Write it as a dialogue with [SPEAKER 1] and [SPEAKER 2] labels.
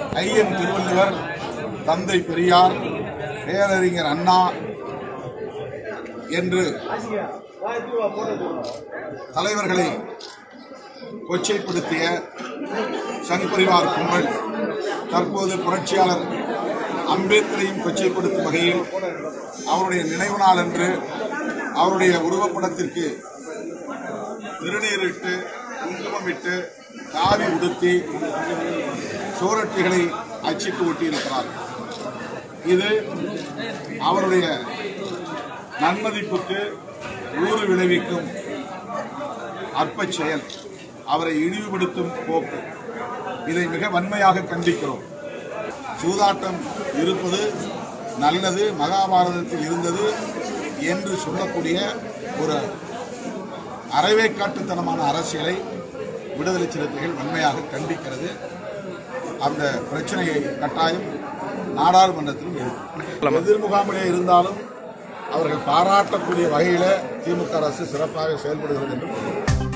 [SPEAKER 1] ஐயன் திருவள்ளுவர் தந்தை பெரியார் பேரறிஞர் அண்ணா என்று தலைவர்களை கொச்சைப்படுத்திய சங் பரிவார் கும்பல் தற்போது புரட்சியாளர் அம்பேத்கரையும் கொச்சைப்படுத்தும் வகையில் அவருடைய நினைவு நாள் அன்று அவருடைய உருவப்படத்திற்கு திருநீரிட்டு குங்குமமிட்டு காவி உடுத்தி சுவரொட்டிகளை அச்சிட்டு ஒட்டியிருக்கிறார் இது அவருடைய நன்மதிப்புக்கு ஊறு விளைவிக்கும் அற்பச் செயல் அவரை இழிவுபடுத்தும் போக்கு இதை மிக வன்மையாக கண்டிக்கிறோம் சூதாட்டம் இருப்பது நல்லது மகாபாரதத்தில் இருந்தது என்று சொல்லக்கூடிய ஒரு அறவேக்காட்டுத்தனமான அரசியலை விடுதலை சிறுத்தைகள் வன்மையாக கண்டிக்கிறது அந்த பிரச்சனையை கட்டாயம் நாடாளுமன்றத்திலும் எழுப்பும் எதிர்முகாமிலே இருந்தாலும் அவர்கள் பாராட்டக்கூடிய வகையில திமுக அரசு சிறப்பாக செயல்படுகிறது என்று